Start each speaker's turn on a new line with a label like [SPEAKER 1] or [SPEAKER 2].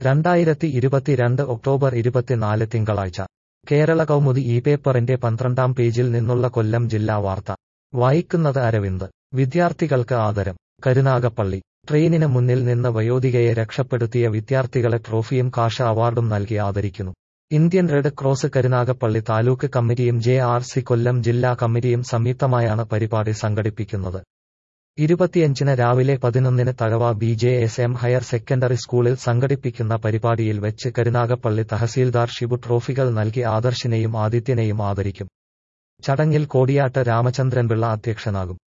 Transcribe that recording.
[SPEAKER 1] രണ്ടായിരത്തി ഇരുപത്തിരണ്ട് ഒക്ടോബർ ഇരുപത്തിനാല് തിങ്കളാഴ്ച കേരള കൗമുദി ഈ പേപ്പറിന്റെ പന്ത്രണ്ടാം പേജിൽ നിന്നുള്ള കൊല്ലം ജില്ലാ വാർത്ത വായിക്കുന്നത് അരവിന്ദ് വിദ്യാർത്ഥികൾക്ക് ആദരം കരുനാഗപ്പള്ളി ട്രെയിനിന് മുന്നിൽ നിന്ന് വയോധികയെ രക്ഷപ്പെടുത്തിയ വിദ്യാർത്ഥികളെ ട്രോഫിയും കാഷ അവാർഡും നൽകി ആദരിക്കുന്നു Indian Red Cross Karunagappally taluk കമ്മിറ്റിയും ജെ ആർ സി കൊല്ലം ജില്ലാ കമ്മിറ്റിയും സംയുക്തമായാണ് പരിപാടി സംഘടിപ്പിക്കുന്നത് ഇരുപത്തിയഞ്ചിന് രാവിലെ പതിനൊന്നിന് Thazhava B J S M higher secondary സ്കൂളിൽ സംഘടിപ്പിക്കുന്ന പരിപാടിയിൽ വെച്ച് കരുനാഗപ്പള്ളി തഹസീൽദാർ ഷിബു ട്രോഫികൾ നൽകി ആദർശിനെയും ആദിത്യനെയും ആദരിക്കും ചടങ്ങിൽ കോടിയാട്ട് രാമചന്ദ്രൻപിള്ള അധ്യക്ഷനാകും